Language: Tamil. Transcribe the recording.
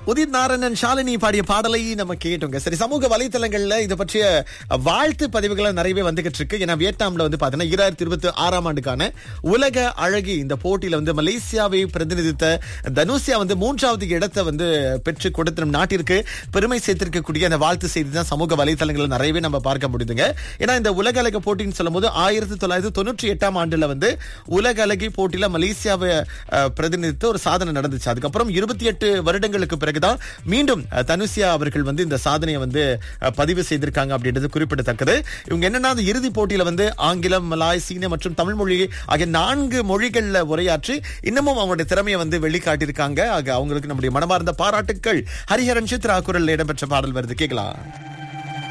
உதித் நாராயணன் ஷாலினி பாடிய பாடலை நம்ம கேட்டோங்க சரி சமூக வலைத்தளங்கள்ல இது பற்றிய வாழ்த்து பதிவுகளை நிறையவே வந்துகிட்டு இருக்கு ஏன்னா வியட்நாம்ல வந்து பாத்தீங்கன்னா இரண்டாயிரத்தி இருபத்தி ஆறாம் ஆண்டுக்கான உலக அழகி இந்த போட்டியில வந்து மலேசியாவை பிரதிநிதித்த தனுஷியா வந்து மூன்றாவது இடத்தை வந்து பெற்று கொடுத்த நம் நாட்டிற்கு பெருமை சேர்த்திருக்கக்கூடிய அந்த வாழ்த்து செய்தி தான் சமூக வலைத்தளங்கள்ல நிறையவே நம்ம பார்க்க முடியுதுங்க ஏன்னா இந்த உலக அழகு போட்டின்னு சொல்லும்போது ஆயிரத்தி தொள்ளாயிரத்தி தொண்ணூற்றி எட்டாம் ஆண்டுல வந்து உலக அழகி போட்டியில மலேசியாவை அஹ், பிரதிநிதித்து ஒரு சாதனை நடந்துச்சு அதுக்கப்புறம் இருபத்தி எட்டு வருடங்களுக்கு பிறகுதான் மீண்டும் அஹ், தனுஷியா அவர்கள் வந்து இந்த சாதனையை வந்து அஹ், பதிவு செய்திருக்காங்க அப்படின்றது குறிப்பிடத்தக்கது இவங்க என்னன்னா அந்த இறுதிப் போட்டியில வந்து ஆங்கிலம் மலாய் சீன மற்றும் தமிழ் மொழி ஆகிய நான்கு மொழிகள்ல உரையாற்றி இன்னமும் அவங்களுடைய திறமையை வந்து வெளிக்காட்டியிருக்காங்க ஆக அவங்களுக்கு நம்முடைய மனமார்ந்த பாராட்டுக்கள் ஹரிஹரன் சித்ரா குரல் இடம்பெற்ற பாடல் வருது கேட்கலாம்